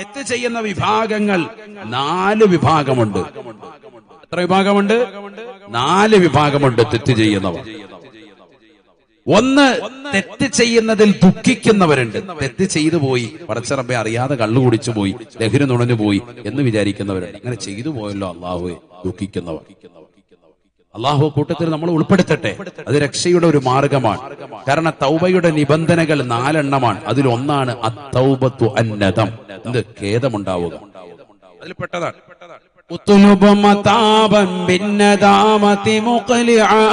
തെറ്റ് ചെയ്യുന്ന വിഭാഗങ്ങൾ നാല് വിഭാഗമുണ്ട് എത്ര വിഭാഗമുണ്ട് നാല് വിഭാഗമുണ്ട് തെറ്റ് ചെയ്യുന്നവർ ഒന്ന് തെറ്റ് ചെയ്യുന്നതിൽ ദുഃഖിക്കുന്നവരുണ്ട് തെറ്റ് ചെയ്തു പോയി പടച്ചറബെ അറിയാതെ കള്ളു കുടിച്ചു പോയി ലഹരി നുണഞ്ഞു പോയി എന്ന് വിചാരിക്കുന്നവരുണ്ട് അങ്ങനെ ചെയ്തു പോയല്ലോ അള്ളാഹുവെ ദുഃഖിക്കുന്നവർ അള്ളാഹു കൂട്ടത്തിൽ നമ്മൾ ഉൾപ്പെടുത്തട്ടെ അത് രക്ഷയുടെ ഒരു മാർഗമാണ് കാരണം തൗബയുടെ നിബന്ധനകൾ നാലെണ്ണമാണ് അതിലൊന്നാണ് അത്തൗബത്തു അന്നതം എന്ത് ഖേദമുണ്ടാവുക അതിൽപ്പെട്ടതാണ് اطلب متابا بالندامة مقلعا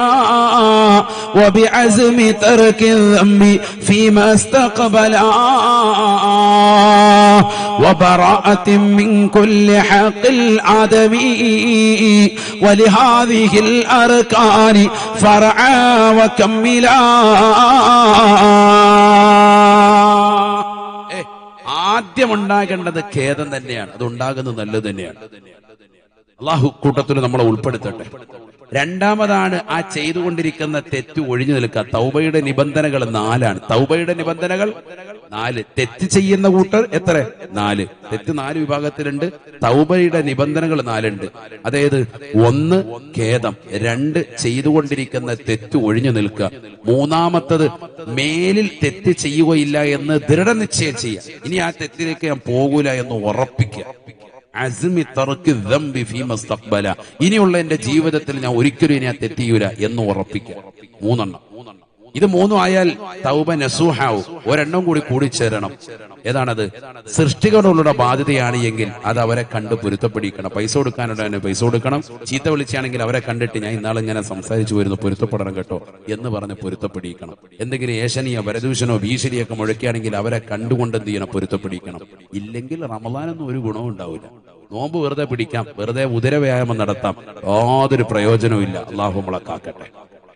وبعزم ترك الذنب فيما استقبلا وبراءة من كل حق الآدمي ولهذه الأركان فرعا وكملا ഏ, ആദ്യം ഉണ്ടാകേണ്ടത് ഖേദം തന്നെയാണ് അത് ഉണ്ടാകുന്നത് നല്ലത് തന്നെയാണ് അള്ളാഹു കൂട്ടത്തിൽ നമ്മളെ ഉൾപ്പെടുത്തട്ടെ രണ്ടാമതാണ് ആ ചെയ്തുകൊണ്ടിരിക്കുന്ന തെറ്റ് ഒഴിഞ്ഞു നിൽക്കുക തൗബയുടെ നിബന്ധനകൾ നാലാണ് തൗബയുടെ നിബന്ധനകൾ നാല് തെറ്റ് ചെയ്യുന്ന കൂട്ടർ എത്ര നാല് തെറ്റ് നാല് വിഭാഗത്തിലുണ്ട് തൗബയുടെ നിബന്ധനകൾ നാലുണ്ട് അതായത് ഒന്ന് ഖേദം രണ്ട് ചെയ്തുകൊണ്ടിരിക്കുന്ന തെറ്റ് ഒഴിഞ്ഞു നിൽക്കുക മൂന്നാമത്തത് മേലിൽ തെറ്റ് ചെയ്യുകയില്ല എന്ന് ദൃഢനിശ്ചയം ചെയ്യുക ഇനി ആ തെറ്റിലേക്ക് ഞാൻ പോകൂല എന്ന് ഉറപ്പിക്കുക അസ്മി തറക്ക് ദംബി ഫീ മസ്തഖ്ബല ഇനിയുള്ള എന്റെ ജീവിതത്തിൽ ഞാൻ ഒരിക്കലും ഇനി ആ തെറ്റിയൂല എന്ന് ഉറപ്പിക്കുക മൂന്നെണ്ണം ഇത് മൂന്നും ആയാൽ തൗബ നസൂഹാവും ഒരെണ്ണം കൂടി കൂടിച്ചേരണം ഏതാണത് സൃഷ്ടികളോടുള്ള ബാധ്യതയാണ് എങ്കിൽ അത് അവരെ കണ്ട് പൊരുത്തപ്പെടിക്കണം പൈസ കൊടുക്കാനുള്ളതിന് പൈസ കൊടുക്കണം ചീത്ത വിളിച്ചാണെങ്കിൽ അവരെ കണ്ടിട്ട് ഞാൻ ഇന്നാളെ ഇങ്ങനെ സംസാരിച്ചു വരുന്നു പൊരുത്തപ്പെടണം കേട്ടോ എന്ന് പറഞ്ഞ് പൊരുത്തപ്പെടിക്കണം എന്തെങ്കിലും ഏശനിയോ പരദൂഷണോ ഭീഷണിയൊക്കെ മുഴക്കുകയാണെങ്കിൽ അവരെ കണ്ടുകൊണ്ട് എന്ത് ചെയ്യണം പൊരുത്തപ്പെടിക്കണം ഇല്ലെങ്കിൽ റമദാനൊന്നും ഒരു ഗുണവും ഉണ്ടാവില്ല നോമ്പ് വെറുതെ പിടിക്കാം വെറുതെ ഉദരവ്യായാമം നടത്താം യാതൊരു പ്രയോജനവും ഇല്ല അള്ളാഹു നമ്മളെ കാക്കട്ടെ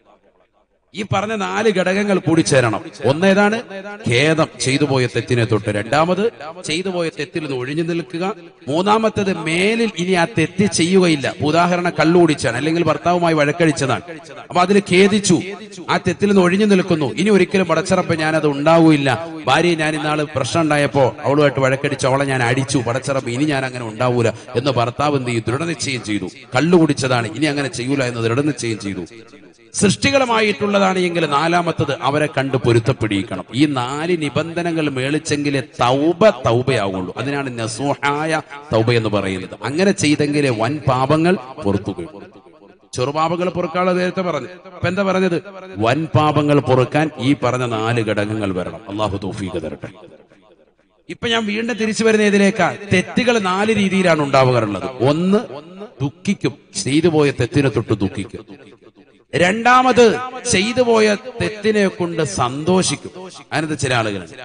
ഈ പറഞ്ഞ നാല് ഘടകങ്ങൾ കൂടി ചേരണം ഒന്നേതാണ് ഖേദം ചെയ്തു പോയ തെറ്റിനെ തൊട്ട് രണ്ടാമത് ചെയ്തു പോയ തെറ്റിൽ നിന്ന് ഒഴിഞ്ഞു നിൽക്കുക മൂന്നാമത്തത് മേലിൽ ഇനി ആ തെറ്റ് ചെയ്യുകയില്ല ഇപ്പൊ ഉദാഹരണം കള്ളുകുടിച്ചാണ് അല്ലെങ്കിൽ ഭർത്താവുമായി വഴക്കടിച്ചതാണ് അപ്പൊ അതിൽ ഖേദിച്ചു ആ തെറ്റിൽ നിന്ന് ഒഴിഞ്ഞു നിൽക്കുന്നു ഇനി ഒരിക്കലും പടച്ചറപ്പ് ഞാനത് ഉണ്ടാവുകയില്ല ഭാര്യ ഞാൻ ഇന്നാള് പ്രശ്നം ഉണ്ടായപ്പോ അവളുമായിട്ട് വഴക്കടിച്ചു അവളെ ഞാൻ അടിച്ചു പടച്ചറപ്പ് ഇനി ഞാൻ അങ്ങനെ ഉണ്ടാവൂല എന്ന് ഭർത്താവ് എന്ത് ചെയ്തു ദൃഢനിശ്ചയം ചെയ്തു കള്ളു കുടിച്ചതാണ് ഇനി അങ്ങനെ ചെയ്യൂല എന്ന് ദൃഢനിശ്ചയം ചെയ്തു സൃഷ്ടികളുമായിട്ടുള്ളതാണ് എങ്കിൽ നാലാമത്തത് അവരെ കണ്ട് പൊരുത്തപ്പെടിയിക്കണം ഈ നാല് നിബന്ധനകൾ മേളിച്ചെങ്കിലേ തൗബ തൗബയാവുള്ളൂ അതിനാണ് നസൂഹായ തൗബ എന്ന് പറയുന്നത് അങ്ങനെ ചെയ്തെങ്കിലേ വൻ പാപങ്ങൾ പുറത്തു വീഴും ചെറുപാപങ്ങൾ പൊറുക്കാനുള്ള നേരത്തെ പറഞ്ഞു അപ്പൊ എന്താ പറഞ്ഞത് വൻ പാപങ്ങൾ പൊറുക്കാൻ ഈ പറഞ്ഞ നാല് ഘടകങ്ങൾ വരണം അള്ളാഹു തൗഫീഖ് തരട്ടെ ഇപ്പൊ ഞാൻ വീണ്ടും തിരിച്ചു വരുന്ന ഇതിലേക്കാ തെറ്റുകൾ നാല് രീതിയിലാണ് ഉണ്ടാവാറുള്ളത് ഒന്ന് ദുഃഖിക്കും ചെയ്തു പോയ തെറ്റിനെ തൊട്ട് ദുഃഖിക്കും രണ്ടാമത് ചെയ്തു പോയ തെറ്റിനെ കൊണ്ട് സന്തോഷിക്കും അതിനകത്ത് ചില ആളുകളുണ്ട്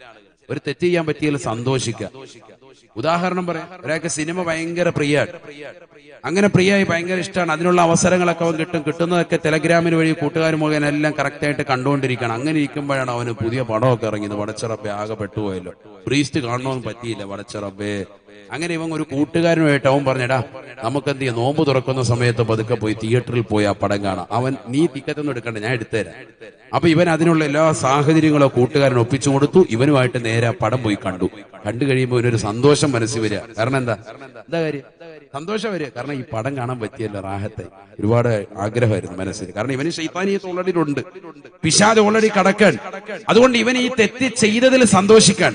ഒരു തെറ്റ് ചെയ്യാൻ പറ്റിയാൽ സന്തോഷിക്കുക ഉദാഹരണം പറയാം ഒരാൾക്ക് സിനിമ ഭയങ്കര പ്രിയാണ് അങ്ങനെ പ്രിയായി ഭയങ്കര ഇഷ്ടമാണ് അതിനുള്ള അവസരങ്ങളൊക്കെ അവൻ കിട്ടും കിട്ടുന്നതൊക്കെ ടെലഗ്രാമിന് വഴി കൂട്ടുകാർ മുഖേന എല്ലാം കറക്റ്റ് ആയിട്ട് കണ്ടുകൊണ്ടിരിക്കണം അങ്ങനെ ഇരിക്കുമ്പോഴാണ് അവന് പുതിയ പടമൊക്കെ ഇറങ്ങിയത് വടച്ചിറബെ ആകെ പെട്ടുപോയല്ലോ പ്രീസ്റ്റ് കാണണമെന്ന് പറ്റിയില്ല വടച്ചിറബേ അങ്ങനെ ഇവൻ ഒരു കൂട്ടുകാരനുമായിട്ട് അവൻ പറഞ്ഞടാ നമുക്ക് എന്ത് ചെയ്യാം നോമ്പ് തുറക്കുന്ന സമയത്ത് പതുക്കെ പോയി തിയേറ്ററിൽ പോയി ആ പടം കാണാം അവൻ നീ ടിക്കറ്റ് ഒന്നും എടുക്കണ്ട ഞാൻ എടുത്തുതരാം അപ്പൊ ഇവൻ അതിനുള്ള എല്ലാ സാഹചര്യങ്ങളും കൂട്ടുകാരൻ ഒപ്പിച്ചു കൊടുത്തു ഇവനുമായിട്ട് നേരെ ആ പടം പോയി കണ്ടു കണ്ടു കഴിയുമ്പോൾ ഇവനൊരു സന്തോഷം മനസ്സിൽ വരിക കാരണം എന്താ എന്താ കാര്യം സന്തോഷം വരിക കാരണം ഈ പടം കാണാൻ പറ്റിയല്ലോ റാഹത്തെ ഒരുപാട് ആഗ്രഹമായിരുന്നു മനസ്സിൽ കാരണം ഇവന് ശൈത്താനീയത്ത് ഓൾറെഡി ഉണ്ട് പിശാദ് ഓൾറെഡി കടക്കാൻ അതുകൊണ്ട് ഇവൻ ഈ തെറ്റ് ചെയ്തതിൽ സന്തോഷിക്കാൻ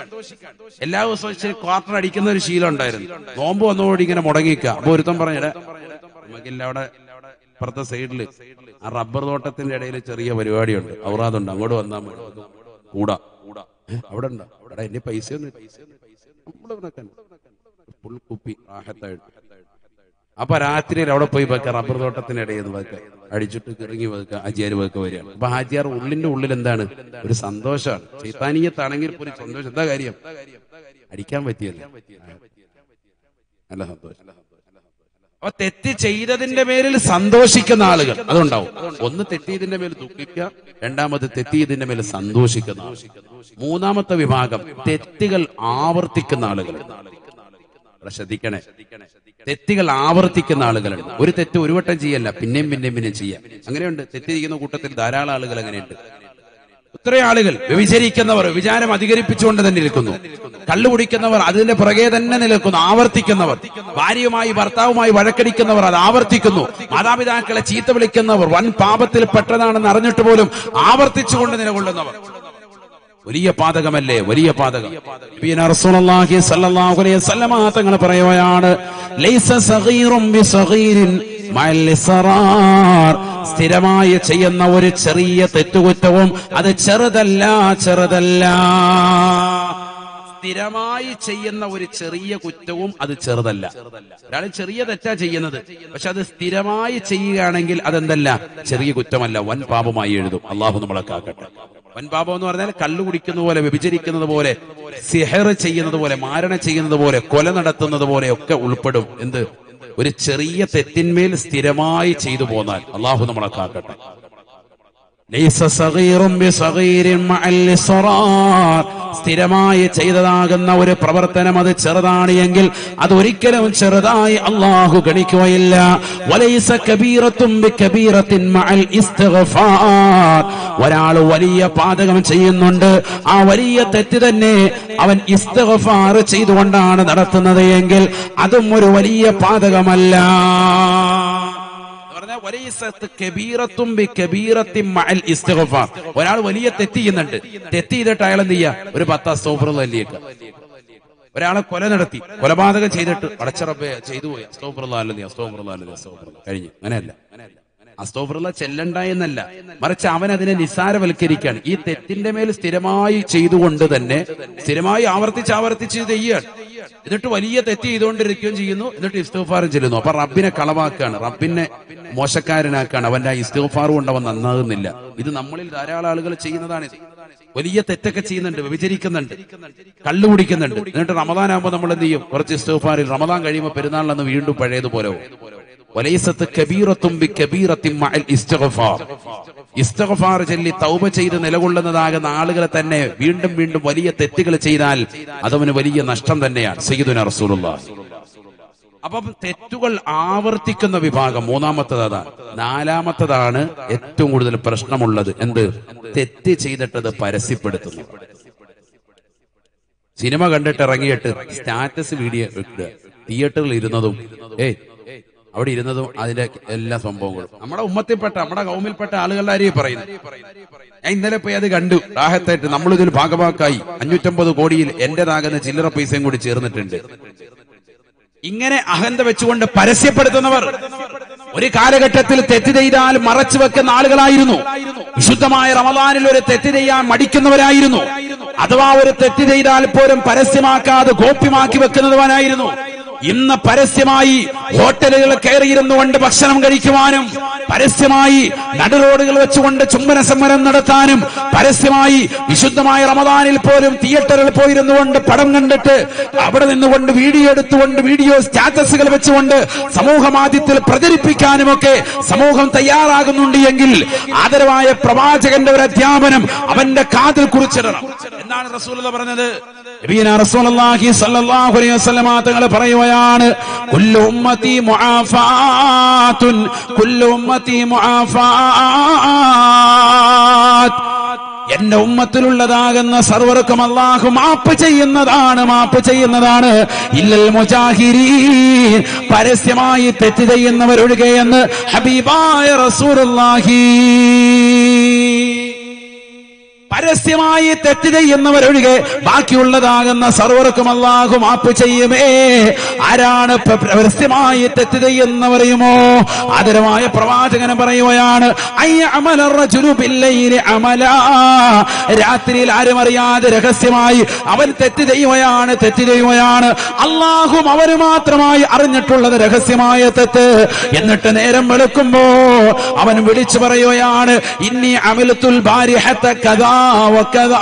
എല്ലാ ദിവസവും ഇച്ചിരി ക്വാർട്ടർ അടിക്കുന്ന ഒരു ശീലം ഉണ്ടായിരുന്നു നോമ്പ് വന്നതോടെ ഇങ്ങനെ മുടങ്ങിക്കുക അപ്പൊ ഒരുത്തം പറഞ്ഞിട നമുക്കില്ല അവിടെ ഇപ്പുറത്തെ സൈഡില് ആ റബ്ബർ തോട്ടത്തിന്റെ ഇടയിൽ ചെറിയ പരിപാടിയുണ്ട് ഔറാദുണ്ട് അങ്ങോട്ട് വന്നാൽ മതി കൂടാ ഏ, അവിടെ ഉണ്ടോ അവിടെ എന്റെ പൈസ ഒന്നും ഫുൾ കുപ്പി റാഹത്തായിട്ട് അപ്പൊ രാത്രിയിൽ അവിടെ പോയി വെക്ക റബ്ബർ തോട്ടത്തിന്റെ ഇടയിൽ നിന്ന് വെക്ക അടിച്ചിട്ട് കിറങ്ങി വെക്ക ഹാജിയാർ വെക്ക വരികയാണ് അപ്പൊ ഹാജിയാർ ഉള്ളിന്റെ ഉള്ളിൽ എന്താണ് ഒരു സന്തോഷമാണ് ചൈത്താനീയത്താണെങ്കിൽ പോലും സന്തോഷം എന്താ കാര്യം അടിക്കാൻ പറ്റിയല്ലോ നല്ല സന്തോഷം അപ്പൊ തെറ്റ് ചെയ്തതിന്റെ പേരിൽ സന്തോഷിക്കുന്ന ആളുകൾ അതുണ്ടാവും ഒന്ന് തെറ്റിയതിന്റെ മേൽ ദുഃഖിക്കുക രണ്ടാമത് തെറ്റിയതിന്റെ മേൽ സന്തോഷിക്കുന്ന ആളുകൾ മൂന്നാമത്തെ വിഭാഗം തെറ്റുകൾ ആവർത്തിക്കുന്ന ആളുകൾ ഇവിടെ ശ്രദ്ധിക്കണേ തെറ്റുകൾ ആവർത്തിക്കുന്ന ആളുകളുണ്ട് ഒരു തെറ്റ് ഒരു വട്ടം ചെയ്യല്ല പിന്നെയും പിന്നെയും പിന്നെയും ചെയ്യാം അങ്ങനെയുണ്ട് തെറ്റ് ചെയ്യുന്ന കൂട്ടത്തിൽ ധാരാളം ആളുകൾ അങ്ങനെയുണ്ട് ഇത്രയും ആളുകൾ വ്യഭിചരിക്കുന്നവർ വിചാരം അധികരിപ്പിച്ചുകൊണ്ട് തന്നെ നിൽക്കുന്നു കള്ളു കുടിക്കുന്നവർ അതിന്റെ പുറകെ തന്നെ നിൽക്കുന്നു ആവർത്തിക്കുന്നവർ ഭാര്യയുമായി ഭർത്താവുമായി വഴക്കടിക്കുന്നവർ അത് ആവർത്തിക്കുന്നു മാതാപിതാക്കളെ ചീത്ത വിളിക്കുന്നവർ വൻ പാപത്തിൽ പെട്ടതാണെന്ന് അറിഞ്ഞിട്ട് പോലും ആവർത്തിച്ചുകൊണ്ട് നിലകൊള്ളുന്നവർ വലിയ പാതകമല്ലേ വലിയ പാതകം നബിയുനാ റസൂലുള്ളാഹി സ്വല്ലല്ലാഹു അലൈഹി വസല്ലമ തങ്ങൾ പറയുകയാണ് ലൈസ സഗീറും ബിസഗീരിൻ മഅൽ ഇസ്റാർ സ്ഥിരമായി ചെയ്യുന്ന ഒരു ചെറിയ തെറ്റുകുറ്റവും അത് ചെറുതല്ല ചെറുതല്ല സ്ഥിരമായി ചെയ്യുന്ന ഒരു ചെറിയ കുറ്റവും അത് ചെറുതല്ല ഒരാൾ ചെറിയ തെറ്റാ ചെയ്യുന്നത് പക്ഷെ അത് സ്ഥിരമായി ചെയ്യുകയാണെങ്കിൽ അതെന്തല്ല ചെറിയ കുറ്റമല്ല വൻ പാപമായി എഴുതും അള്ളാഹു നമ്മളെ കാക്കട്ടെ വൻ പാപം എന്ന് പറഞ്ഞാൽ കള്ളു കുടിക്കുന്ന പോലെ വ്യഭിചരിക്കുന്നത് പോലെ സിഹർ ചെയ്യുന്നത് പോലെ മാരണ ചെയ്യുന്നത് പോലെ കൊല നടത്തുന്നത് പോലെ ഒക്കെ ഉൾപ്പെടും എന്ത് ഒരു ചെറിയ തെറ്റിന്മേൽ സ്ഥിരമായി ചെയ്തു പോന്നാൽ അള്ളാഹു നമ്മളെ കാക്കട്ടെ ലൈസ സഗീറും ബിസഗീരിൻ മഅൽ ഇസ്റാർ സ്ഥിരമായി ചെയ്തതാകുന്ന ഒരു പ്രവർത്തനം അത് ചെറുതാണ് എങ്കിൽ അത് ഒരിക്കലും ചെറുതായി അള്ളാഹു ഗണിക്കുകയില്ല വലൈസ കബീറത്തും ബികബീറത്തിൻ മഅൽ ഇസ്തിഗ്ഫാർ ഒരാൾ വലിയ പാതകം ചെയ്യുന്നുണ്ട് ആ വലിയ തെറ്റ് തന്നെ അവൻ ഇസ്തിഗ്ഫാർ ചെയ്തുകൊണ്ടാണ് നടത്തുന്നത് എങ്കിൽ അതും ഒരു വലിയ പാതകമല്ല പറഞ്ഞാൽ വലൈസത്ത് കബീറത്തും ബി കബീറത്തിൻ മഅൽ ഇസ്തിഗ്ഫാർ. ഒരാൾ വലിയ തെറ്റ് ചെയ്യുന്നുണ്ട് തെറ്റ് ചെയ്തിട്ട് അയാൾ എന്ത് ചെയ്യുക ഒരു പത്ത് അസ്തോഫറിലേക്ക് ഒരാളെ കൊല നടത്തി കൊലപാതകം ചെയ്തിട്ട് അടച്ചറബെ ചെയ്തു പോയി അസ്തോഫറുള്ള അല്ലെന്ന് അസ്തോഫറുള്ള അല്ലെന്ന് അസ്തോഫറുള്ള കഴിഞ്ഞു അങ്ങനെയല്ല അസ്തോഫറുള്ള ചെല്ലണ്ട എന്നല്ല മറിച്ച് അവൻ അതിനെ നിസ്സാരവൽക്കരിക്കുകയാണ് ഈ തെറ്റിന്റെ മേൽ സ്ഥിരമായി ചെയ്തുകൊണ്ട് തന്നെ സ്ഥിരമായി ആവർത്തിച്ച് ആവർത്തിച്ച് ഇത് ചെയ്യുകയാണ് എന്നിട്ട് വലിയ തെറ്റ് ചെയ്തുകൊണ്ടിരിക്കുകയും ചെയ്യുന്നു എന്നിട്ട് ഇസ്തോഫാറും ചെല്ലുന്നു അപ്പൊ റബ്ബിനെ കളവാക്കുകയാണ് റബ്ബിനെ മോശക്കാരനാക്കാണ് അവന്റെ ആ ഇസ്തോഫാർ കൊണ്ട് അവൻ നന്നാകുന്നില്ല ഇത് നമ്മളിൽ ധാരാളം ആളുകൾ ചെയ്യുന്നതാണ് വലിയ തെറ്റൊക്കെ ചെയ്യുന്നുണ്ട് വ്യഭിചരിക്കുന്നുണ്ട് കള്ളു കുടിക്കുന്നുണ്ട് എന്നിട്ട് റമദാൻ ആകുമ്പോൾ നമ്മൾ എന്ത് ചെയ്യും കുറച്ച് ഇസ്തോഫാറിൽ റമദാൻ കഴിയുമ്പോൾ പെരുന്നാളിലന്ന് വീണ്ടും പഴയതുപോലെ പോകും. വലൈസത്ത് കബീറത്തും ബി കബീറത്തിൻ മഅൽ ഇസ്തിഗ്ഫാർ ഇസ്തിഗ്ഫാർ ചൊല്ലി തൗബ ചെയ്ത് നിലകൊള്ളുന്നതാകുന്ന ആളുകളെ തന്നെ വീണ്ടും വീണ്ടും വലിയ തെറ്റുകൾ ചെയ്താൽ അതവന് വലിയ നഷ്ടം തന്നെയാണ് സയ്യിദുന റസൂലുള്ളാഹി അപ്പം തെറ്റുകൾ ആവർത്തിക്കുന്ന വിഭാഗം മൂന്നാമത്തത് അതാണ് നാലാമത്തതാണ് ഏറ്റവും കൂടുതൽ പ്രശ്നമുള്ളത് എന്ത് തെറ്റ് ചെയ്തിട്ടത് പരസ്യപ്പെടുത്തുന്നു സിനിമ കണ്ടിട്ട് ഇറങ്ങിയിട്ട് സ്റ്റാറ്റസ് വീഡിയോ ഇടുക തിയേറ്ററിൽ ഇരുന്നതും ഏയ് അവിടെ ഇരുന്നതും അതിന്റെ എല്ലാ സംഭവങ്ങളും നമ്മുടെ ഉമ്മത്തിൽപ്പെട്ട നമ്മുടെ കൗമിൽപ്പെട്ട ആളുകളുടെ ആരെയും പറയുന്നു ഞാൻ ഇന്നലെ പോയി അത് കണ്ടു രാഹത്തായിട്ട് നമ്മളിതിൽ ഭാഗമാക്കായി അഞ്ഞൂറ്റമ്പത് കോടിയിൽ എന്റേതാകുന്ന ചില്ലറ പൈസയും കൂടി ചേർന്നിട്ടുണ്ട് ഇങ്ങനെ അഹന്ത വെച്ചുകൊണ്ട് പരസ്യപ്പെടുത്തുന്നവർ ഒരു കാലഘട്ടത്തിൽ തെറ്റ് ചെയ്താൽ മറച്ചു വെക്കുന്ന ആളുകളായിരുന്നു വിശുദ്ധമായ റമദാനിൽ ഒരു തെറ്റ് ചെയ്യാൻ മടിക്കുന്നവരായിരുന്നു അഥവാ ഒരു തെറ്റ് ചെയ്താൽ പോലും പരസ്യമാക്കാതെ ഗോപ്യമാക്കി വെക്കുന്നവനായിരുന്നു ഇന്ന് പരസ്യമായി ഹോട്ടലുകൾ കയറിയിരുന്നുകൊണ്ട് ഭക്ഷണം കഴിക്കുവാനും പരസ്യമായി നടുറോഡുകൾ വെച്ചുകൊണ്ട് ചുംബന സമരം നടത്താനും പരസ്യമായി വിശുദ്ധമായ റമദാനിൽ പോലും തിയേറ്ററിൽ പോയിരുന്നുകൊണ്ട് പടം കണ്ടിട്ട് അവിടെ നിന്നുകൊണ്ട് വീഡിയോ എടുത്തുകൊണ്ട് വീഡിയോ സ്റ്റാറ്റസുകൾ വെച്ചുകൊണ്ട് സമൂഹ മാധ്യമത്തിൽ പ്രചരിപ്പിക്കാനുമൊക്കെ സമൂഹം തയ്യാറാകുന്നുണ്ട് എങ്കിൽ ആദരവായ പ്രവാചകന്റെ ഒരു അധ്യാപനം അവന്റെ കാതിൽ കുറിച്ചിടണം എന്താണ് റസൂൽ പറഞ്ഞത് നബീന റസൂലുള്ളാഹി സ്വല്ലല്ലാഹു അലൈഹി വസല്ലമ തങ്ങൾ പറയുകയാണ് കുല്ലു ഉമ്മത്തി മുആഫാത്തുൻ കുല്ലു ഉമ്മത്തി മുആഫാത്ത് എന്റെ ഉമ്മത്തിലുള്ളതാകുന്ന സർവർക്കും അള്ളാഹു മാപ്പ് ചെയ്യുന്നതാണ് മാപ്പ് ചെയ്യുന്നതാണ് ഇല്ലൽ മുജാഹിരീൻ പരസ്യമായി തെറ്റ് ചെയ്യുന്നവരൊഴികെയെന്ന് ഹബീബായ റസൂലുള്ളാഹി പരസ്യമായി തെറ്റ് ചെയ്യുന്നവരൊഴികെ ബാക്കിയുള്ളതാകുന്ന സർവർക്കും അള്ളാഹു മാപ്പ് ചെയ്യുമേ ആരാണ് പ- പരസ്യമായി തെറ്റ് ചെയ്യുന്നവരെയുമോ ആദരമായ പ്രവാചകൻ പറയുകയാണ് അയ്യ അമല റജുലു ബില്ലൈലി അമലാ. രാത്രിയിൽ ആരും അറിയാതെ രഹസ്യമായി അവൻ തെറ്റ് ചെയ്യുകയാണ് തെറ്റ് ചെയ്യുകയാണ് അള്ളാഹും അവന് മാത്രമായി അറിഞ്ഞിട്ടുള്ളത് രഹസ്യമായ തെറ്റ് എന്നിട്ട് നേരം വെളുക്കുമ്പോ അവൻ വിളിച്ചു പറയുകയാണ് ഇന്നി അമിലത്തുൽ ബാരിഹത്ത കഥാ വകഥാ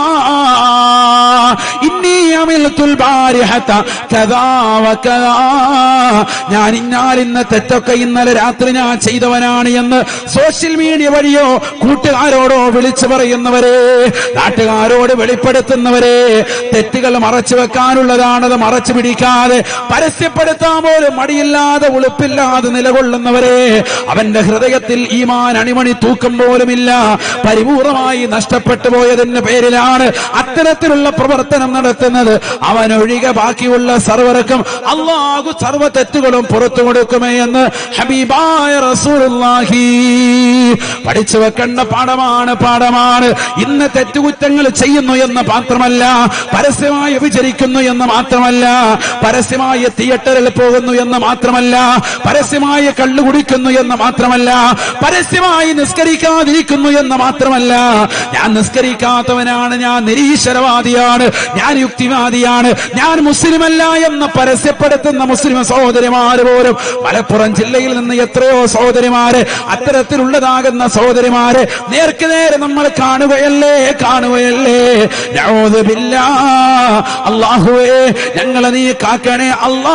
ഇന്നി അമിലത്തുൽ ബാരിഹത്ത കഥാ വകഥാ ഞാൻ ഇന്നാൽ ഇന്ന് തെറ്റൊക്കെ ഇന്നലെ രാത്രി ഞാൻ ചെയ്തവനാണ് എന്ന് സോഷ്യൽ മീഡിയ വഴിയോ കൂട്ടുകാരോടോ വിളിച്ചു പറയുന്നവരെ നാട്ടുകാരോട് വെളിപ്പെടുത്തുന്നവരെ തെറ്റുകൾ മറച്ചു വെക്കാനുള്ളതാണത് മറച്ചു പിടിക്കാതെ പരസ്യപ്പെടുത്താൻ പോലും മടിയില്ലാതെ ഉളുപ്പില്ലാതെ നിലകൊള്ളുന്നവരെ അവന്റെ ഹൃദയത്തിൽ ഈമാൻ അണിമണി തൂക്കം പോലുമില്ല പരിപൂർണമായി നഷ്ടപ്പെട്ട നഷ്ടപ്പെട്ടു പോയതിന്റെ പേരിലാണ് അത്തരത്തിലുള്ള പ്രവർത്തനം നടത്തുന്നത് അവനൊഴികെ ബാക്കിയുള്ള സർവർക്കും അള്ളാഹു സർവ തെറ്റുകളും പുറത്തു കൊടുക്കുമേ എന്ന് ഹബീബായ റസൂലുള്ളാഹി പഠിച്ചു വെക്കേണ്ട പാഠമാണ് പാഠമാണ് ഇന്ന് തെറ്റുകുറ്റങ്ങൾ ചെയ്യുന്നു എന്ന് മാത്രമല്ല പരസ്യമായി വിചരിക്കുന്നു എന്ന് മാത്രമല്ല പരസ്യമായി തിയേറ്ററിൽ പോകുന്നു എന്ന് മാത്രമല്ല പരസ്യമായി കള്ളു കുടിക്കുന്നു എന്ന് മാത്രമല്ല പരസ്യമായി നിസ്കരിക്കാതിരിക്കുന്നു എന്ന് മാത്രമല്ല ഞാൻ നിസ്കരിക്കാത്തവനാണ് ഞാൻ നിരീശ്വരവാദിയാണ് ഞാൻ യുക്തിവാദിയാണ് ഞാൻ മുസ്ലിമല്ല എന്ന് പരസ്യപ്പെടുത്തുന്ന മുസ്ലിം സഹോദരിമാര് പോലും മലപ്പുറം ജില്ലയിൽ നിന്ന് എത്രയോ സഹോദരിമാര് അത്തരത്തിലുള്ളതാകുന്ന സഹോദരിമാര് നേർക്ക് നേരെ നമ്മൾ കാണുകയല്ലേ കാണുകയല്ലേ നഊദു ബില്ലാ. അല്ലാഹുവേ ഞങ്ങളെ നീ കാക്കണേ അല്ലാ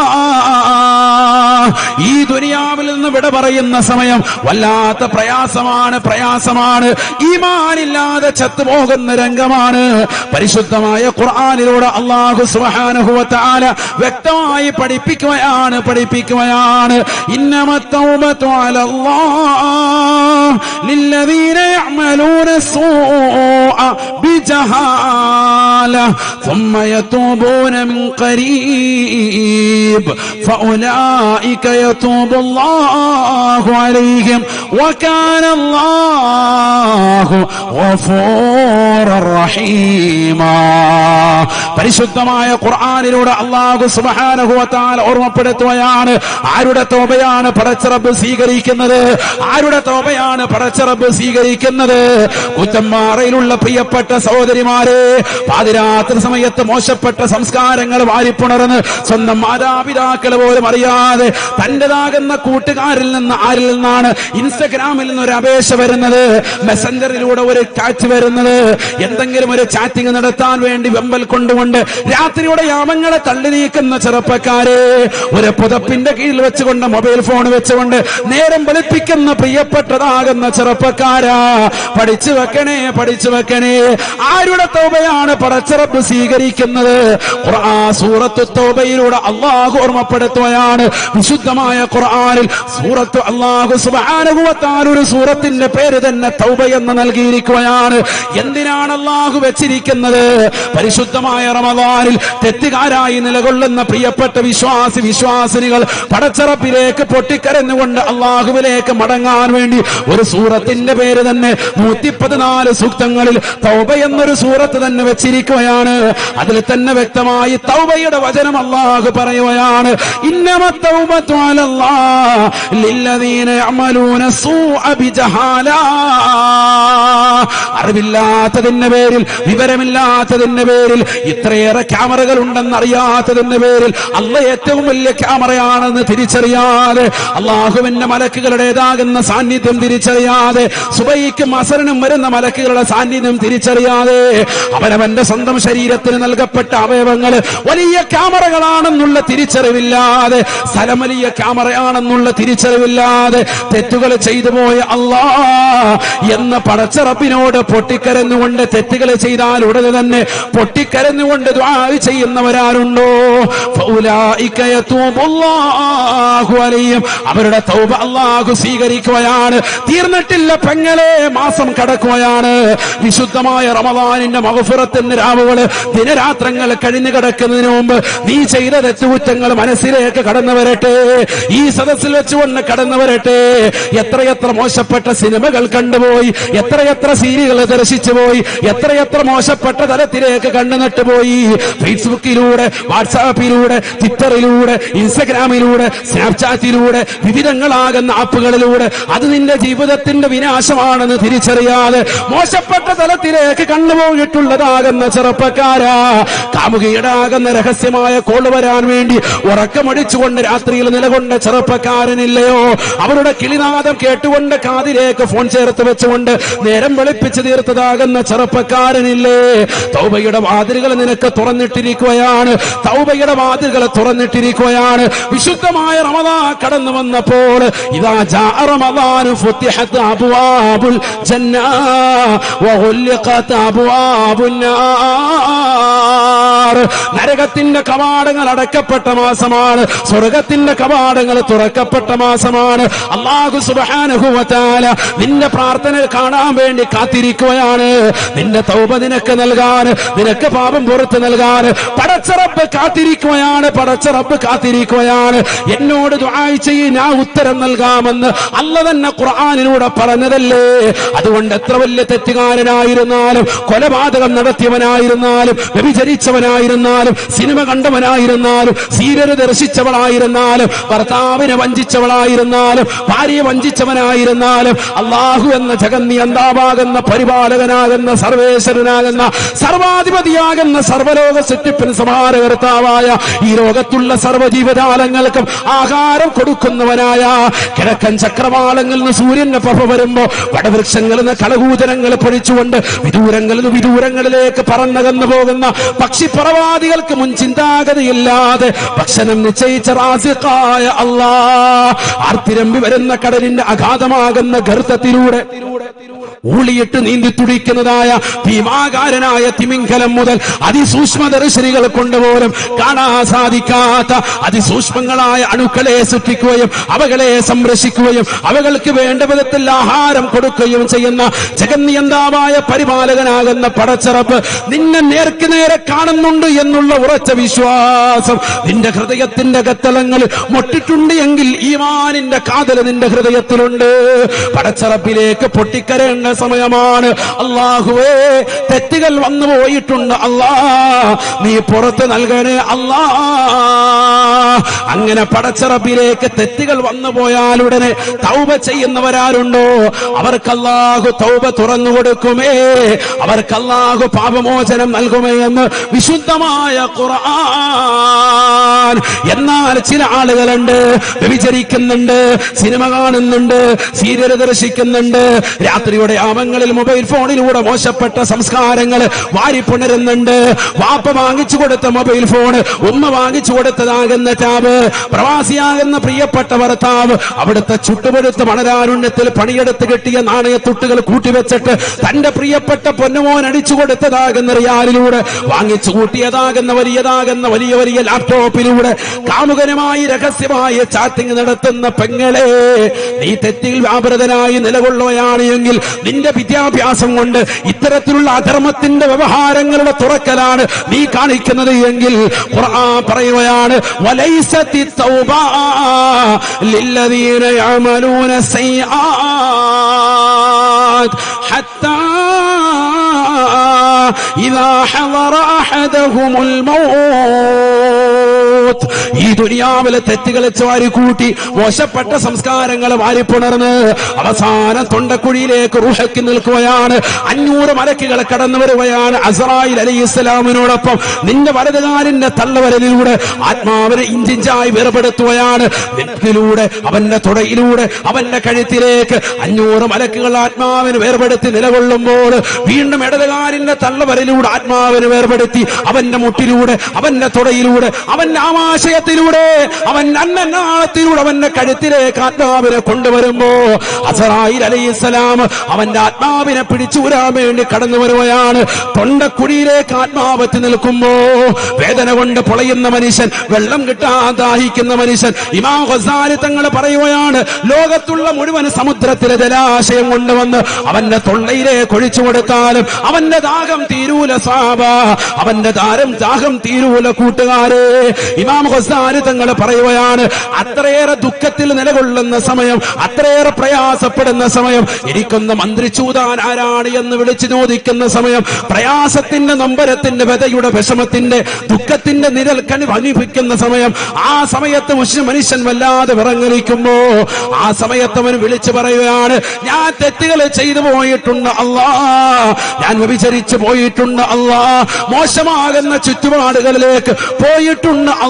ഈ ദുനിയാവിൽ നിന്ന് വിട പറയുന്ന സമയം വല്ലാത്ത പ്രയാസമാണ് പ്രയാസമാണ് ഈമാനില്ലാതെ ചത്തുപോകുന്ന രംഗമാണ് പരിശുദ്ധമായ ഖുർആനിലൂടെ അള്ളാഹു സുബ്ഹാനഹു വ തആല വ്യക്തമായി പഠിപ്പിക്കുകയാണ് പഠിപ്പിക്കുകയാണ് ഇന്നമത്തൗബത്തു അലല്ലാഹ് ലില്ലദീന യഅമലൂന السوء بجهالة ثم يتوبون من قريب فأولئك يتوب الله عليهم وكان الله غفورا رحيما പരിശുദ്ധമായ ഖുർആനിലൂടെ അള്ളാഹു സുബ്ഹാനഹു വ തആല ഓർമ്മപ്പെടുത്തുകയാണ് ആരുടെ തോബയാണ് പടച്ചറബ് സ്വീകരിക്കുന്നത് ആരുടെ തോബയാണ് പടച്ചറബ് സ്വീകരിക്കുന്നത് കുറ്റമ്മാറയിലുള്ള പ്രിയപ്പെട്ട സഹോദരിമാരെ പാതിരാത്രി സമയത്ത് മോശപ്പെട്ട സംസ്കാരങ്ങൾ വാരിപ്പുണർന്ന് സ്വന്തം മാതാപിതാക്കൾ പോലും അറിയാതെ തന്റേതാകുന്ന കൂട്ടുകാരിൽ നിന്ന് ആരിൽ നിന്നാണ് ഇൻസ്റ്റഗ്രാമിൽ നിന്ന് ഒരു അപേക്ഷ വരുന്നത് മെസ്സഞ്ചറിലൂടെ ഒരു ചാറ്റ് വരുന്നത് എന്തെങ്കിലും ഒരു ചാറ്റിംഗ് നടത്താൻ വേണ്ടി വെമ്പൽ കൊണ്ടുകൊണ്ട് രാത്രിയുടെ യാമങ്ങളെ തള്ളി നീക്കുന്ന ചെറുപ്പക്കാരെ ഒരു പുതപ്പിന്റെ കീഴിൽ വെച്ചുകൊണ്ട് മൊബൈൽ ഫോൺ വെച്ചുകൊണ്ട് നേരം വെളുപ്പിക്കുന്ന പ്രിയപ്പെട്ടതാകുന്ന ചെറുപ്പക്കാരാ പഠിച്ചു വെക്കണേ പഠിച്ചു വെക്കണേ ആരുടെ തോബയാണ് പടച്ചിറപ്പ് സ്വീകരിക്കുന്നത് ഖുർആൻ സൂറത്ത് തോബയിലൂടെ അള്ളാഹു ഓർമ്മപ്പെടുത്തുകയാണ് വിശുദ്ധമായ ഖുർആനിൽ സൂറത്ത് അള്ളാഹു സുബ്ഹാനഹു വ തആല ഒരു സൂറത്തിന്റെ പേര് തന്നെ തൗബ എന്ന് നൽകിയിരിക്കുകയാണ് എന്തിനാണ് അള്ളാഹു വെച്ചിരിക്കുന്നത് പരിശുദ്ധമായ റമദാനിൽ തെറ്റുകാരായി നിലകൊള്ളുന്ന പ്രിയപ്പെട്ട വിശ്വാസി വിശ്വാസിനികൾ പടച്ചറപ്പിലേക്ക് പൊട്ടിക്കരഞ്ഞുകൊണ്ട് അള്ളാഹുവിലേക്ക് മടങ്ങാൻ വേണ്ടി ഒരു സൂറത്തിന്റെ പേര് തന്നെ നൂറ്റി പതിനാല് സൂക്തങ്ങളിൽ തൗബ എന്നൊരു സൂറത്ത് തന്നെ വെച്ചിരിക്കുകയാണ് അതിൽ തന്നെ വ്യക്തമായി തൗബയുടെ വചനം അള്ളാഹു പറയുകയാണ് ഇന്നമ തൗബത്തു അലല്ലാഹ് ലില്ലദീന യഅമലൂന സൂഅ ബിജഹാലാ അറിവില്ലാത്തതിന്റെ പേരിൽ വിവരമില്ലാത്തതിന്റെ പേരിൽ ഇത്രയേറെ ക്യാമറകൾ ഉണ്ടെന്ന് അറിയാത്തതിന്റെ പേരിൽ അല്ല ഏറ്റവും വലിയ ക്യാമറയാണെന്ന് തിരിച്ചറിയാതെ അള്ളാഹുവിന്റെ മലക്കുകളുടേതാകുന്ന സാന്നിധ്യം തിരിച്ചറിയാതെ സുബൈക്കും അസറിനും വരുന്ന മലക്കുകളുടെ സാന്നിധ്യം തിരിച്ചറിയാതെ അവനവന്റെ സ്വന്തം ശരീരത്തിന് നൽകപ്പെട്ട അവയവങ്ങൾ വലിയ ക്യാമറകളാണെന്നുള്ള തിരിച്ചറിവില്ലാതെ സ്ഥലം വലിയ ക്യാമറയാണെന്നുള്ള തിരിച്ചറിവില്ലാതെ തെറ്റുകൾ ചെയ്തു പോയ അള്ളാ എന്ന പടച്ചറപ്പിനോട് പൊട്ടിക്കരഞ്ഞുകൊണ്ട് തെറ്റുകൾ ചെയ്താൽ ഉടനെ തന്നെ പൊട്ടിക്കരഞ്ഞുകൊണ്ട് ദ്വാ ചെയ്യുന്നവരാരുണ്ടോ ഫൗലായിക യതൂബുല്ലാഹു അലൈഹിം. അവരുടെ തൗബ അള്ളാഹു സ്വീകരിക്കുകയാണ് തീർന്നിട്ടില്ല പെങ്ങളെ മാസം കടക്കുകയാണ് വിശുദ്ധമായ റമദാനിന്റെ മഹഫുറത്തിന്റെ രാവുകള് ദിനരാത്രങ്ങൾ കഴിഞ്ഞു കിടക്കുന്നതിന് മുമ്പ് നീ ചെയ്ത തെറ്റുകുറ്റങ്ങൾ മനസ്സിലേക്ക് കടന്നു വരട്ടെ ഈ സദസ്സിൽ വെച്ചുകൊണ്ട് കടന്നു വരട്ടെ എത്രയെത്ര മോശപ്പെട്ട സിനിമകൾ കണ്ടുപോയി എത്രയെത്ര സീരിയലുകൾ ദർശിച്ചു പോയി എത്രയെത്ര മോശപ്പെട്ട തലത്തിലേക്ക് കണ്ണു നട്ടുപോയി ഫേസ്ബുക്കിലൂടെ വാട്സാപ്പിലൂടെ ട്വിറ്ററിലൂടെ ഇൻസ്റ്റഗ്രാമിലൂടെ സ്നാപ്ചാറ്റിലൂടെ വിവിധങ്ങളാകുന്ന ആപ്പുകളിലൂടെ അത് നിന്റെ ജീവിതത്തിന്റെ വിനാശമാണെന്ന് തിരിച്ചറിയാതെ മോശപ്പെട്ട തലത്തിലേക്ക് കണ്ണുപോയിട്ടുള്ളതാകുന്ന ചെറുപ്പക്കാരാ കാമുകിയുടാകുന്ന രഹസ്യമായ കോള് വരാൻ വേണ്ടി ഉറക്കമടിച്ചുകൊണ്ട് രാത്രിയിൽ നിലകൊണ്ട ചെറുപ്പക്കാരനില്ലയോ അവരുടെ കിളിനാദം കേട്ടുകൊണ്ട് കാതിലേക്ക് ഫോൺ ചേർത്ത് വെച്ചുകൊണ്ട് നേരം വെളുപ്പിച്ച് തീർത്തതാകുന്ന ചെറുപ്പക്കാരനില്ലേ തൗബയുടെ വാതിലുകൾ നിനക്ക് തുറന്നിട്ടിരിക്കുകയാണ് തൗബയുടെ വാതിലുകൾ തുറന്നിട്ടിരിക്കുകയാണ് വിശുദ്ധമായ റമദാ കടന്നു വന്നപ്പോൾ ഇതാ ജാ റമദാൻ ഫുത്തിഹത്ത് അബ്വാബുൽ ജന്ന വഗുല്ലിഖത് അബ്വാബുന്നാർ നരകത്തിന്റെ കവാടങ്ങൾ അടക്കപ്പെട്ട മാസമാണ് സ്വർഗത്തിന്റെ കവാടങ്ങൾ തുറക്കപ്പെട്ട മാസമാണ് അള്ളാഹു സുബാനുഭവത്താല നിന്റെ പ്രാർത്ഥന കാണാൻ വേണ്ടി കാത്തിരിക്കുകയാണ് നിന്റെ തൗബ നിനക്ക് നൽകാൻ നിനക്ക് പാപം പുറത്ത് നൽകാൻ പടച്ചറപ്പ് കാത്തിരിക്കുകയാണ് പടച്ചറപ്പ് കാത്തിരിക്കുകയാണ് എന്നോട് ദുആയി ചെയ്യ് ഞാൻ ഉത്തരം നൽകാമെന്ന് അല്ല തന്നെ ഖുർആാനിലൂടെ പറഞ്ഞതല്ലേ അതുകൊണ്ട് എത്ര വലിയ തെറ്റുകാരനായിരുന്നാലും കൊലപാതകം നടത്തിയവനായിരുന്നാലും വ്യഭിചരിച്ചവനായിരുന്നാലും സിനിമ കണ്ടവനായിരുന്നാലും സീരിയൽ ദർശിച്ചവളായിരുന്നാലും ഭർത്താവിനെ വഞ്ചിച്ചവളായിരുന്നാലും ഭാര്യയെ വഞ്ചിച്ചവനായിരുന്നാലും അള്ളാഹു എന്ന ജഗന്നിയന്താവാകുന്ന പരിപാലകനാകുന്ന സർവേശ്വരനാകുന്ന സർവാധിപതിയാകുന്ന സർവലോക സൃഷ്ടിപ്പിന് സമാനകർത്താവായ ഈ ലോകത്തുള്ള സർവ്വജീവജാലങ്ങൾക്കും ആഹാരം കൊടുക്കുന്നവനായ കിഴക്കൻ ചക്രവാളങ്ങളിൽ നിന്ന് സൂര്യന്റെ പ്രഭ വരുമ്പോ വടവൃക്ഷങ്ങളിൽ നിന്ന് കളകൂചനങ്ങൾ പൊഴിച്ചുകൊണ്ട് വിദൂരങ്ങളിൽ നിന്ന് വിദൂരങ്ങളിലേക്ക് പറന്നകന്നു പോകുന്ന പക്ഷിപ്പറവാദികൾക്ക് മുൻ ചിന്താഗതിയില്ലാതെ ഭക്ഷണം നിശ്ചയിച്ച റാസിഖായ അല്ലാ ആർത്തിരമ്പി വരുന്ന കടലിന്റെ അഗാധമാകുന്ന ഗർത്തത്തിലൂടെ ഊളിയിട്ട് നീന്തി തുടിക്കുന്നതായ ഭീമാകാരനായ തിമിംഗലം മുതൽ അതിസൂക്ഷ്മദർശിനികൾ കൊണ്ടുപോലും കാണാൻ സാധിക്കാത്ത അതിസൂക്ഷ്മങ്ങളായ അണുക്കളെ സൃഷ്ടിക്കുകയും അവകളെ സംരക്ഷിക്കുകയും അവകൾക്ക് വേണ്ട വിധത്തിൽ ആഹാരം കൊടുക്കുകയും ചെയ്യുന്ന ജഗന്നിയന്താവായ പരിപാലകനാകുന്ന പടച്ചറപ്പ് നിന്നെ നേർക്ക് നേരെ കാണുന്നുണ്ട് എന്നുള്ള ഉറച്ച വിശ്വാസം നിന്റെ ഹൃദയത്തിന്റെ കത്തളങ്ങളിൽ മൊട്ടിട്ടുണ്ട് എങ്കിൽ ഈമാനിന്റെ കാതൽ നിന്റെ ഹൃദയത്തിലുണ്ട് പടച്ചറപ്പിലേക്ക് പൊട്ടിക്കരേണ്ട സമയമാണ് അള്ളാഹുവേ തെറ്റുകൾ വന്നു പോയിട്ടുണ്ട് അല്ലാ നീ പുറത്ത് നൽകണേ അല്ലാ അങ്ങനെ പടച്ചറപ്പിലേക്ക് തെറ്റുകൾ വന്നു പോയാലുടനെ തൗബ ചെയ്യുന്നവരാരുണ്ടോ അവർക്ക് അല്ലാഹു തൗബ തുറന്നു കൊടുക്കുമേ അവർക്ക് അല്ലാഹു പാപമോചനം നൽകുമേ എന്ന് വിശുദ്ധമായ ഖുർആൻ എന്നാൽ ചില ആളുകളുണ്ട് വ്യഭിചരിക്കുന്നുണ്ട് സിനിമ കാണുന്നുണ്ട് സീരിയൽ ദർശിക്കുന്നുണ്ട് രാത്രിയുടെ യാമങ്ങളിൽ മൊബൈൽ ഫോണിലൂടെ മോശപ്പെട്ട സംസ്കാരങ്ങൾ വാരിപ്പുണരുന്നുണ്ട് വാപ്പ വാങ്ങിച്ചു കൊടുത്ത മൊബൈൽ ഫോൺ ഉമ്മ വാങ്ങിച്ചു കൊടുത്തതാകുന്ന ടാബ് പ്രവാസിയാകുന്ന പ്രിയപ്പെട്ട ഭർത്താവ് അവിടുത്തെ ചുട്ടുപഴുത്ത മണരാരുണ്യത്തിൽ പണിയെടുത്ത് കിട്ടിയ നാണയത്തുട്ടുകൾ കൂട്ടിവെച്ചിട്ട് തന്റെ പ്രിയപ്പെട്ട പൊന്നുമോൻ അടിച്ചു കൊടുത്തതാകുന്ന റിയാലിലൂടെ വാങ്ങിച്ചു കൂട്ടിയതാകുന്ന വലിയതാകുന്ന വലിയ വലിയ ലാപ്ടോപ്പിലൂടെ കാമുകനുമായി രഹസ്യമായ ചാറ്റിംഗ് നടത്തുന്ന പെങ്ങളെ നീ തെറ്റിൽ വ്യാപൃതനായി നിലകൊള്ളുകയാണ് എങ്കിൽ നിന്റെ വിദ്യാഭ്യാസം കൊണ്ട് ഇത്തരത്തിലുള്ള അധർമ്മത്തിന്റെ വ്യവഹാരങ്ങളുടെ തുറക്കലാണ് നീ കാണിക്കുന്നത് എങ്കിൽ ഖുർആൻ പറയുകയാണ് വലൈസത്തി തൗബ ലില്ലദീന യഅമലൂന സയ്യാത് ഹത്താ إذا حضر أحدهم الموت ഈ ദുനിയാവിലെ തെറ്റുകളെ ചാരിക്കൂട്ടി മോശപ്പെട്ട സംസ്കാരങ്ങൾ വാരിപ്പുണർന്ന് അവസാന തൊണ്ടക്കുഴിയിലേക്ക് റുഹക്കി നിൽക്കുകയാണ് അഞ്ഞൂറ് മലക്കുകൾ കടന്നു വരുകയാണ് അസറായിൽ അലി ഇസ്ലാമിനോടൊപ്പം നിന്റെ വലതുകാലിന്റെ തള്ളവരലിലൂടെ ആത്മാവിനെ ഇഞ്ചിഞ്ചായി വേർപെടുത്തുകയാണ് നെറ്റിലൂടെ അവന്റെ തുടയിലൂടെ അവന്റെ കഴുത്തിലേക്ക് അഞ്ഞൂറ് മലക്കുകൾ ആത്മാവിന് വേർപെടുത്തി നിലകൊള്ളുമ്പോൾ വീണ്ടും ഇടതുകാലിന്റെ തള്ളവരലിലൂടെ ആത്മാവിന് വേർപെടുത്തി അവന്റെ മുട്ടിലൂടെ അവന്റെ തുടയിലൂടെ അവന്റെ ആമാശയത്തിലൂടെ അവൻ അന്നനാളത്തിലൂടെ അവന്റെ കഴുത്തിലേക്ക് ആത്മാവിനെ കൊണ്ടുവരുമ്പോ അസറായിൽ അലൈഹിസ്സലാം അവന്റെ ആത്മാവിനെ പിടിച്ചൂരാൻ വേണ്ടി കടന്നു വരുകയാണ് തൊണ്ടക്കുഴിയിലേക്ക് ആത്മാവത്തി നിൽക്കുമ്പോ വേദന കൊണ്ട് പൊളയുന്ന മനുഷ്യൻ വെള്ളം കിട്ടാൻ ദാഹിക്കുന്ന മനുഷ്യൻ ഇമാം ഹസാരി തങ്ങൾ പറയുകയാണ് ലോകത്തുള്ള മുഴുവൻ സമുദ്രത്തിലെ ജലാശയം കൊണ്ടുവന്ന് അവന്റെ തൊള്ളയിലേക്ക് ഒഴിച്ചു കൊടുത്താലും അവന്റെ ദാഹം തീരൂല സാബ അവന്റെ ദാരം ദാഹം തീരൂല കൂട്ടുകാരെ ഇമാം ഹസാരി തങ്ങൾ പറയുകയാണ് അത്രയേറെ ദുഃഖത്തിൽ നിലകൊള്ളുന്ന സമയം അത്രയേറെ പ്രയാസപ്പെടുന്ന സമയം എനിക്കൊന്ന് മന്ത്രിച്ചൂതാൻ ആരാണ് എന്ന് വിളിച്ചു ചോദിക്കുന്ന സമയം പ്രയാസത്തിന്റെ നൊമ്പരത്തിന്റെ വ്യതയുടെ വിഷമത്തിന്റെ ദുഃഖത്തിന്റെ നിഴൽക്കണി അനുഭവിക്കുന്ന സമയം ആ സമയത്ത് മുസ്ലിം മനുഷ്യൻ വല്ലാതെ വിറങ്ങലിക്കുമ്പോ ആ സമയത്ത് അവൻ വിളിച്ചു പറയുകയാണ് ഞാൻ തെറ്റുകൾ ചെയ്തു പോയിട്ടുണ്ട് അല്ലാ ഞാൻ വ്യഭിചരിച്ചു പോയിട്ടുണ്ട് അല്ലാ മോശമാകുന്ന ചുറ്റുപാടുകളിലേക്ക് പോയിട്ടുണ്ട് അല്ലാ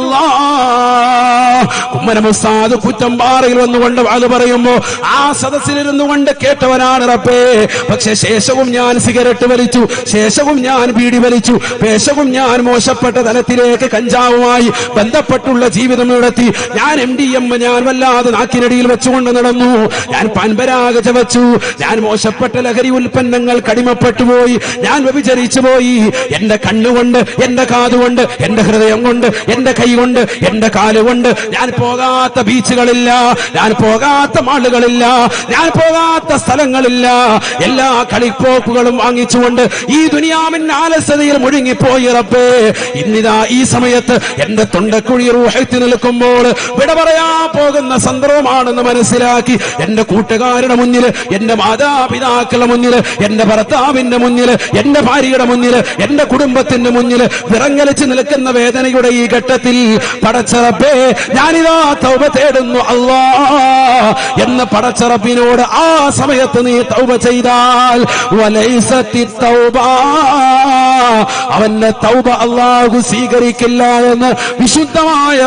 കുമ്മനമുസ്താദ് കുറ്റമ്പാറയിൽ വന്നുകൊണ്ട് അത് പറയുമ്പോ ആ സദസ്സിലിരുന്നു കൊണ്ട് കേട്ടവനാണ് റബ്ബേ പക്ഷെ ശേഷവും ഞാൻ സിഗരറ്റ് വലിച്ചു ശേഷവും ഞാൻ ബീഡി വലിച്ചു ശേഷവും ഞാൻ മോശപ്പെട്ട തലത്തിലേക്ക് കഞ്ചാവുമായി ബന്ധപ്പെട്ടുള്ള ജീവിതം നടത്തി ഞാൻ എം ഡി എം ഞാൻ വല്ലാതെ നാക്കിനടിയിൽ വെച്ചുകൊണ്ട് നടന്നു ഞാൻ പൻപരാഗ ചവച്ചു ഞാൻ മോശപ്പെട്ട ലഹരി ഉൽപ്പന്നങ്ങൾ കടിമപ്പെട്ടു പോയി ഞാൻ വ്യഭിചരിച്ചു പോയി എന്റെ കണ്ണുകൊണ്ട് എന്റെ കാതുകൊണ്ട് എന്റെ ഹൃദയം കൊണ്ട് എന്റെ കൈ കൊണ്ട് എന്റെ കാലുകൊണ്ട് ഞാൻ പോകാത്ത ബീച്ചുകളില്ല ഞാൻ പോകാത്ത മാളുകളില്ല ഞാൻ പോകാത്ത സ്ഥലങ്ങളില്ല എല്ലാ കളിപ്പോക്കുകളും വാങ്ങിച്ചുകൊണ്ട് ഈ ദുനിയാവിന്റെ ആലസ്യതയിൽ മുഴുങ്ങിപ്പോയി റബ്ബേ ഇന്നിതാ ഈ സമയത്ത് എന്റെ തൊണ്ടക്കുഴി റൂഹത്തിൽ നിൽക്കുമ്പോൾ വിട പറയാ പോകുന്ന സന്ദർഭമാണെന്ന് മനസ്സിലാക്കി എന്റെ കൂട്ടുകാരുടെ മുന്നിൽ എന്റെ മാതാപിതാക്കളുടെ മുന്നിൽ എന്റെ ഭർത്താവിന്റെ മുന്നിൽ എന്റെ ഭാര്യയുടെ മുന്നിൽ എന്റെ കുടുംബത്തിന്റെ മുന്നിൽ വിറങ്ങലിച്ച് നിൽക്കുന്ന വേദനയുടെ ഈ ഘട്ടത്തിൽ പടച്ചറപ്പേ ഞാനിതാ തൗബ തേടുന്നു അല്ലാ എന്ന് പടച്ചറപ്പിനോട് ആ സമയത്ത് നീ തൗബ ചെയ്താൽ വലൈസത്തി തൗബ അവന്റെ തൗബ അള്ളാഹു സ്വീകരിക്കില്ല എന്ന് വിശുദ്ധമായ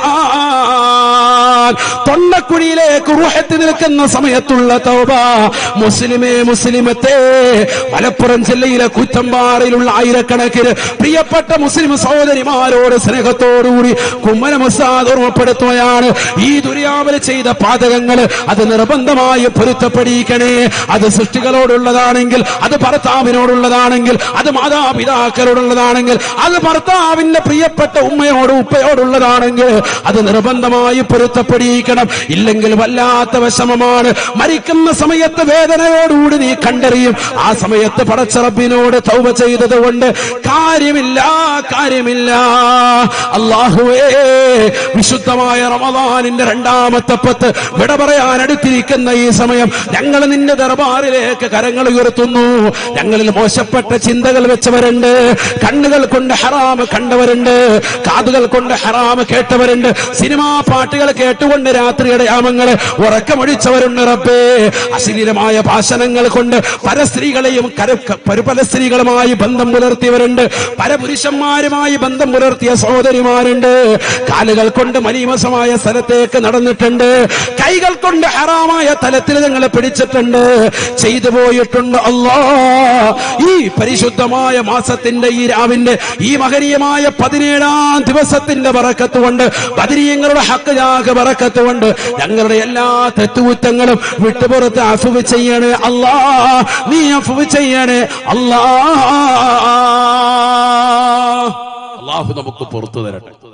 ഖുർആൻ തൊണ്ടക്കുഴിയിലേക്ക് റുഹത്ത് നിൽക്കുന്ന സമയത്തുള്ള തൗബ മുസ്ലിമേ മുസ്ലിമത്തെ മലപ്പുറം ജില്ലയിലെ കുറ്റമ്പാറയിലുള്ള ആയിരക്കണക്കിന് പ്രിയപ്പെട്ട മുസ്ലിം സഹോദരിമാരോട് സ്നേഹത്തോടുകൂടി കുമ്മന മുസാദ് ഓർമ്മപ്പെടുത്തുകയാണ് ഈ ദുര്യാവല ചെയ്ത പാതകങ്ങൾ അത് നിർബന്ധമായി പൊരുത്തപ്പെടിക്കണേ അത് സൃഷ്ടികളോടുള്ളതാണെങ്കിൽ അത് ഭർത്താവിനോടുള്ളതാണെങ്കിൽ അത് മാതാപിതാക്കളോടുള്ളതാണെങ്കിൽ അത് ഭർത്താവിന്റെ പ്രിയപ്പെട്ട ഉമ്മയോട് ഉപ്പയോടുള്ളതാണെങ്കിൽ അത് നിർബന്ധമായി പൊരുത്തപ്പെടിക്കണം ഇല്ലെങ്കിൽ വല്ലാത്ത വിഷമമാണ് മരിക്കുന്ന സമയത്ത് വേദനയോടുകൂടി നീ കണ്ടറിയും ആ സമയത്ത് പടച്ചറബിനോട് തൗബ ചെയ്തത് കൊണ്ട് കാര്യമില്ല കാര്യമില്ല അള്ളാഹുവേ വിശുദ്ധമായ റമദാനിന്റെ രണ്ടാമത്തെ പത്ത് വിട പറയാൻ അടുത്തിരിക്കുന്ന ഈ സമയം ഞങ്ങൾ നിന്റെ ദർബാറിലേക്ക് കരങ്ങൾ ഉയർത്തുന്നു ഞങ്ങളിൽ മോശപ്പെട്ട ചിന്തകൾ വെച്ചവരുണ്ട് കണ്ണുകൾ കൊണ്ട് ഹറാമ് കണ്ടവരുണ്ട് കാതുകൾ കൊണ്ട് ഹറാമ് കേട്ടവരുണ്ട് സിനിമാ പാട്ടുകൾ കേട്ടുകൊണ്ട് രാത്രിയുടെ യാമങ്ങള് ഉറക്കമൊഴിച്ചവരുണ്ട് റബ്ബേ അശ്ലീലമായ ഭാഷണങ്ങൾ കൊണ്ട് പരസ്ത്രീകളെയും കര- ക- പര- പല സ്ത്രീകളുമായി ബന്ധം പുലർത്തിയവരുണ്ട് പരപുരുഷന്മാരുമായി ബന്ധം പുലർത്തിയ സഹോദരിമാരുണ്ട് കാലുകൾ കൊണ്ട് മലീമസമായ സ്ഥലത്തേക്ക് നടന്നിട്ടുണ്ട് കൈകൾ കൊണ്ട് ഹറാമായ തലത്തിൽ നിങ്ങളെ പിടിച്ചിട്ടുണ്ട് ചെയ്തു പോയിട്ടുണ്ട് അല്ലാ ഈ പരിശുദ്ധമായ മാസത്തിന്റെ ഈ രാവിന്റെ ഈ മഹനീയമായ പതിനേഴാം ദിവസത്തിന്റെ പറക്കത്ത് കൊണ്ട് ബദരീയങ്ങളുടെ ഹക്കജാക പറക്കത്ത് കൊണ്ട് ഞങ്ങളുടെ എല്ലാ തെറ്റുകുറ്റങ്ങളും വിട്ടുപുറത്ത് അഫുവ് ചെയ്യണേ അല്ലാ നീ അഫുവ് ചെയ്യണേ അല്ലാ അള്ളാഹു നമുക്ക് പുറത്തു തരട്ടെ